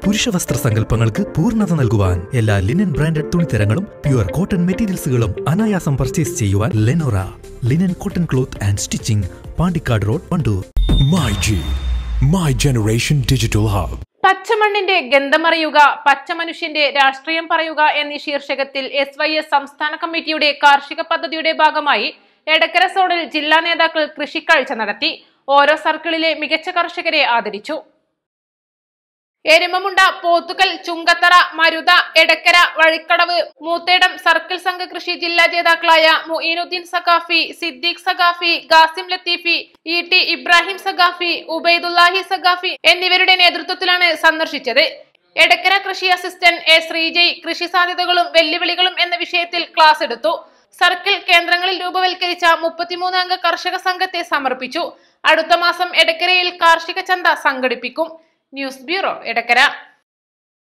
പുരുഷ വസ്ത്ര സങ്കല്പങ്ങൾക്ക് പൂർണ്ണത നൽകുവാൻ എല്ലാ ലിനൻ ബ്രാൻഡഡ് തുണിത്തരങ്ങളും പ്യുവർ കോട്ടൺ മെറ്റീരിയൽസുകളും അനായാസം പർച്ചേസ് ചെയ്യുവാൻ Lenora linen cotton cloth and stitching Pandikkad road Wandoor My G, My Generation Digital Hub. പച്ചമണ്ണിന്റെ ഗന്ധമറിയുക പച്ചമനുഷ്യന്റെ രാഷ്ട്രീയം പറയുക എന്നീ ശീർഷകത്തിൽ എസ് വൈ എസ് സംസ്ഥാന കമ്മിറ്റിയുടെ കാർഷിക പദ്ധതിയുടെ ഭാഗമായി എടക്കര സോണിൽ ജില്ലാ നേതാക്കൾ കൃഷിക്കാഴ്ച നടത്തി ഓരോ സർക്കിളിലെ മികച്ച കർഷകരെ ആദരിച്ചു എരുമമുണ്ട പോത്തുകൽ ചുങ്കത്തറ മരുത എടക്കര വഴിക്കടവ് മൂത്തേടം സർക്കിൾ സംഘ കൃഷി ജില്ലാ ജേതാക്കളായ മുഈനുദ്ദീൻ സഖാഫി സിദ്ദീഖ് സഖാഫി ഗാസിം ലത്തീഫി ഇ ടി ഇബ്രാഹിം സഖാഫി ഉബൈദുല്ലാഹി സഖാഫി എന്നിവരുടെ നേതൃത്വത്തിലാണ് സന്ദർശിച്ചത് എടക്കര കൃഷി അസിസ്റ്റന്റ് എ ശ്രീജയ് കൃഷി സാധ്യതകളും വെല്ലുവിളികളും എന്ന വിഷയത്തിൽ ക്ലാസ് എടുത്തു സർക്കിൾ കേന്ദ്രങ്ങളിൽ രൂപവൽക്കരിച്ച മുപ്പത്തിമൂന്ന് അംഗ കർഷക സംഘത്തെ സമർപ്പിച്ചു അടുത്ത മാസം എടക്കരയിൽ കാർഷിക ചന്ത സംഘടിപ്പിക്കും ന്യൂസ് ബ്യൂറോ എടക്കര